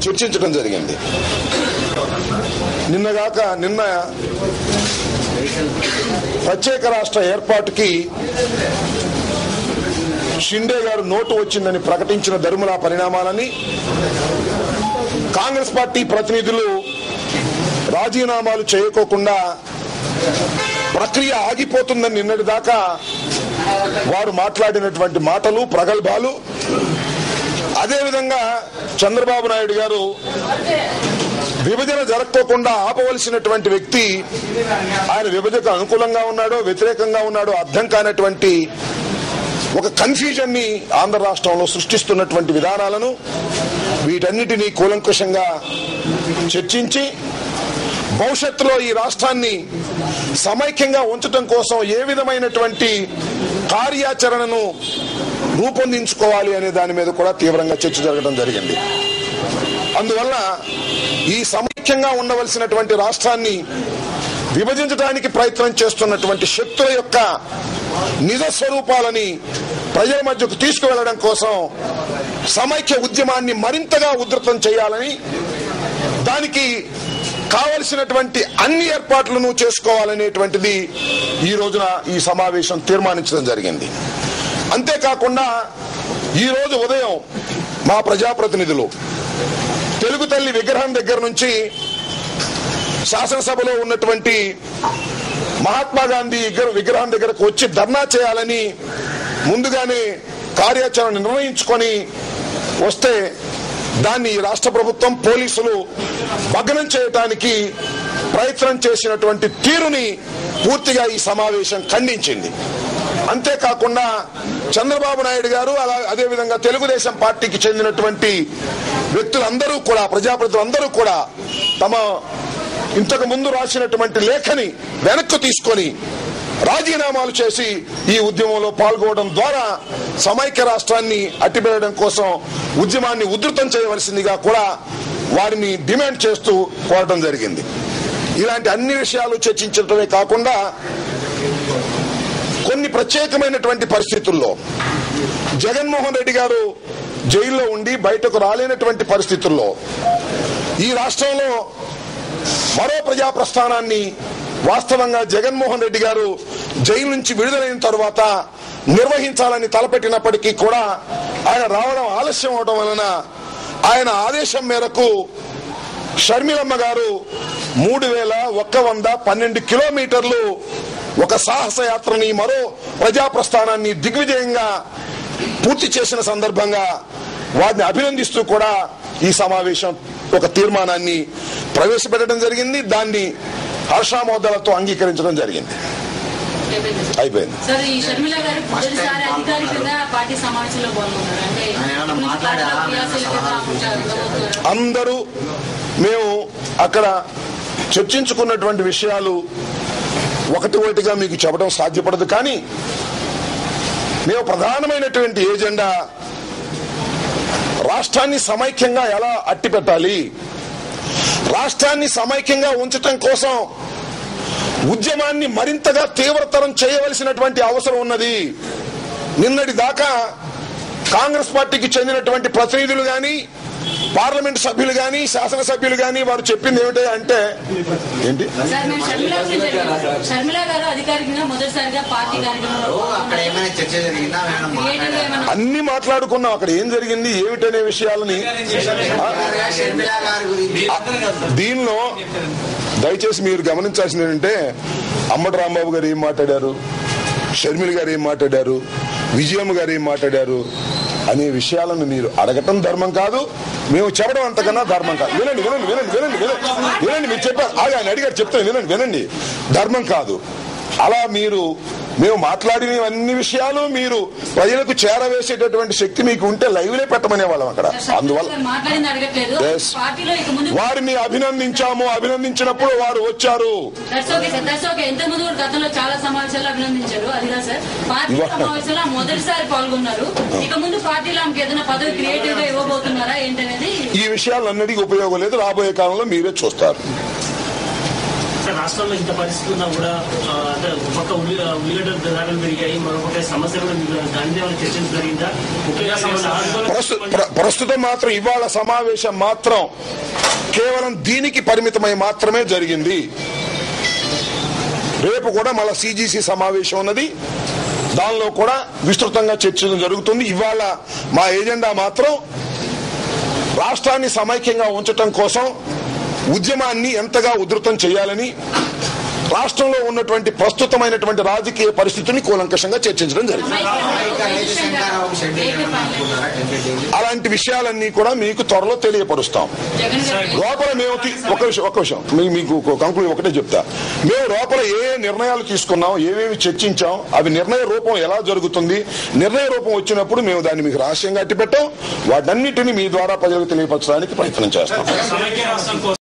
చర్చించడం జరిగింది నిన్నగాక నిన్న ప్రత్యేక రాష్ట్ర ఏర్పాటుకి షిండే గారు నోటు వచ్చిందని ప్రకటించిన ధర్ముల పరిణామాలని కాంగ్రెస్ పార్టీ ప్రతినిధులు రాజీనామాలు చేయకోకుండా ప్రక్రియ ఆగిపోతుందని నిన్నటి దాకా వారు మాట్లాడినటువంటి మాటలు ప్రగల్భాలు అదేవిధంగా చంద్రబాబు నాయుడు గారు విభజన జరగకోకుండా ఆపవలసినటువంటి వ్యక్తి ఆయన విభజనకు అనుకూలంగా ఉన్నాడో వ్యతిరేకంగా ఉన్నాడో అర్థం కానటువంటి ఒక కన్ఫ్యూజన్ ని ఆంధ్ర రాష్ట్రంలో సృష్టిస్తున్నటువంటి విధానాలను వీటన్నిటినీ కూలంకుషంగా చర్చించి భవిష్యత్తులో ఈ రాష్ట్రాన్ని సమైక్యంగా ఉంచటం కోసం ఏ విధమైనటువంటి కార్యాచరణను రూపొందించుకోవాలి అనే దాని మీద కూడా తీవ్రంగా చర్చ జరగడం జరిగింది అందువల్ల ఈ సమైక్యంగా ఉండవలసినటువంటి రాష్ట్రాన్ని విభజించడానికి ప్రయత్నం చేస్తున్నటువంటి శక్తుల యొక్క నిజ స్వరూపాలని ప్రజల మధ్యకు తీసుకువెళ్లడం కోసం సమైక్య ఉద్యమాన్ని మరింతగా ఉధృతం చేయాలని దానికి కావలసినటువంటి అన్ని ఏర్పాట్లను చేసుకోవాలనేటువంటిది ఈ రోజున ఈ సమావేశం తీర్మానించడం జరిగింది అంతేకాకుండా ఈ రోజు ఉదయం మా ప్రజాప్రతినిధులు తెలుగు తల్లి విగ్రహం దగ్గర నుంచి శాసనసభలో ఉన్నటువంటి మహాత్మా గాంధీ విగ్ర- విగ్రహం దగ్గరకు వచ్చి ధర్నా చేయాలని ముందుగానే కార్యాచరణ నిర్ణయించుకొని వస్తే దాన్ని ఈ రాష్ట్ర ప్రభుత్వం పోలీసులు భగ్నం చేయటానికి ప్రయత్నం చేసినటువంటి తీరుని పూర్తిగా ఈ సమావేశం ఖండించింది అంతేకాకుండా చంద్రబాబు నాయుడు గారు అలా అదేవిధంగా తెలుగుదేశం పార్టీకి చెందినటువంటి వ్యక్తులందరూ కూడా ప్రజాప్రతినిధులందరూ కూడా తమ ఇంతకు ముందు రాసినటువంటి లేఖని వెనక్కు తీసుకొని రాజీనామాలు చేసి ఈ ఉద్యమంలో పాల్గొనడం ద్వారా సమైక్య రాష్ట్రాన్ని అట్టిపెట్టడం కోసం ఉద్యమాన్ని ఉధృతం చేయవలసిందిగా కూడా వారిని డిమాండ్ చేస్తూ కోరడం జరిగింది ఇలాంటి అన్ని విషయాలు చర్చించడమే కాకుండా కొన్ని ప్రత్యేకమైనటువంటి పరిస్థితుల్లో జగన్మోహన్ రెడ్డి గారు జైల్లో ఉండి బయటకు రాలేనటువంటి పరిస్థితుల్లో ఈ రాష్ట్రంలో మరో ప్రజా ప్రస్థానాన్ని వాస్తవంగా జగన్మోహన్ రెడ్డి గారు జైలు నుంచి విడుదలైన తరువాత నిర్వహించాలని తలపెట్టినప్పటికీ కూడా ఆయన రావడం ఆలస్యం అవడం వలన ఆయన ఆదేశం మేరకు షర్మిలమ్మ గారు మూడు వేల ఒక్క వంద పన్నెండు కిలోమీటర్లు ఒక సాహస యాత్రని మరో ప్రజా ప్రస్థానాన్ని దిగ్విజయంగా పూర్తి చేసిన సందర్భంగా వారిని అభినందిస్తూ కూడా ఈ సమావేశం ఒక తీర్మానాన్ని ప్రవేశపెట్టడం జరిగింది దాన్ని హర్షామోదాలతో అంగీకరించడం జరిగింది అయిపోయింది సార్ ఈ షర్మిల గారు మొదటిసారి అధికారికంగా పార్టీ సమావేశంలో పాల్గొన్నారు అంటే ఆయన ఏమన్నా గురించి మాట్లాడారా? పార్టీ క్రియాశీలకంగా ఉండబోతున్నారు. అందరూ మేము అక్కడ చర్చించుకున్నటువంటి విషయాలు ఒకటి ఒకటిగా మీకు చెప్పడం సాధ్యపడదు కానీ మేము ప్రధానమైనటువంటి ఏజెండా రాష్ట్రాన్ని సమైక్యంగా ఎలా అట్టి పెట్టాలి రాష్ట్రాన్ని సమైక్యంగా ఉంచటం కోసం ఉద్యమాన్ని మరింతగా తీవ్రతరం చేయవలసినటువంటి అవసరం ఉన్నది నిన్నటి దాకా కాంగ్రెస్ పార్టీకి చెందినటువంటి ప్రతినిధులు గాని పార్లమెంట్ సభ్యులు గాని శాసనసభ్యులు గాని వారు చెప్పింది ఏమిటి అంటే ఏంటి సార్ మేము షర్మిల గురించి అడిగాం. షర్మిల గారు అధికారికంగా మొదటిసారిగా పార్టీ కార్యక్రమంలో ఓ, అక్కడ ఏమైనా చర్చ జరిగిందా ఏమైనా క్రియేటివ్ గా మాట్లాడారా? ఏమైనా అన్ని మాట్లాడుకున్నాం అక్కడ ఏం జరిగింది ఏమిటనే విషయాలని ఆ, షర్మిల గారి గురించి దీనిలో దయచేసి మీరు గమనించాల్సింది ఏంటంటే అమ్మటి రాంబాబు గారు ఏం మాట్లాడారు షర్మిల గారు ఏం మాట్లాడారు విజయమ్మ గారు ఏం మాట్లాడారు అనే విషయాలను మీరు అడగటం ధర్మం కాదు మేము చెప్పడం అంతకన్నా ధర్మం కాదు వినండి వినండి వినండి వినండి వినండి వినండి మీరు చెప్పారు ఆగా ఆయన అడిగారు చెప్తాను వినండి వినండి ధర్మం కాదు అలా మీరు మేము మాట్లాడిన అన్ని విషయాలు మీరు ప్రజలకు చేరవేసేటటువంటి శక్తి మీకు ఉంటే లైవ్లే పెట్టమనే వాళ్ళం అక్కడ షర్మిల అందువల్ల గారు మాట్లాడింది అడగట్లేదు Yes. పార్టీలో ఇక ముందు వారిని అభినందించాము అభినందించినప్పుడు వారు వచ్చారు that's okay sir that's okay ఇంత ముందు కూడా గతంలో చాలా సమావేశాలు అభినందించారు అది కాదు సార్ పార్టీ ఇవాళ- సమావేశంలో మొదటిసారి పాల్గొన్నారు ఇక ముందు పార్టీలో ఆమెకి ఏదైనా పదవి క్రియేటివ్ గా ఇవ్వబోతున్నారా ఏంటనేది ఈ విషయాలన్నిటికీ ఉపయోగం లేదు రాబోయే కాలంలో మీరే చూస్తారు సార్ రాష్ట్రంలో ఇంత పరిస్థితి ఉన్నా కూడా ఆ, అంటే ఒక పక్క ఉల్లి ఉల్లిగడ్డ ధరలు పెరిగాయి మరొక సమస్య కూడా ఉంది. దాని మీద ఏమైనా చర్చ జరిగిందా ముఖ్యంగా సమస్య ప్రస్తు- ప్ర- ప్రస్తుతం మాత్రం ఇవాళ సమావేశం మాత్రం కేవలం దీనికి పరిమితమై మాత్రమే జరిగింది రేపు కూడా మళ్ళా సిజిసి సమావేశం ఉన్నది దానిలో కూడా విస్తృతంగా చర్చలు జరుగుతుంది ఇవాళ మా ఎజెండా మాత్రం రాష్ట్రాన్ని సమైక్యంగా ఉంచటం కోసం ఉద్యమాన్ని ఎంతగా ఉధృతం చేయాలని రాష్ట్రంలో ఉన్నటువంటి ప్రస్తుతమైనటువంటి రాజకీయ పరిస్థితిని కూలంకషంగా చర్చించడం జరిగింది శంకరరావు షెడ్ వేయాలని అనుకుంటారా టెంప్లెట్ చేసి? అలాంటి విషయాలన్నీ కూడా మీకు త్వరలో తెలియపరుస్తాం జగన్ గారు లోపల మేము తీ- ఒక విషయం ఒక విషయం మీ- మీకు కంక్లూడ్ ఒకటే చెప్తా మేము లోపల ఏ ఏ నిర్ణయాలు తీసుకున్నాం ఏవేవి చర్చించాం అవి నిర్ణయ రూపం ఎలా జరుగుతుంది నిర్ణయ రూపం వచ్చినప్పుడు మేము దాన్ని మీకు రహస్యంగా అట్టిపెట్టాం వాటన్నిటిని మీ ద్వారా ప్రజలకు తెలియపరచడానికి ప్రయత్నం చేస్తాం సమైక్య రాష్ట్రం కోసం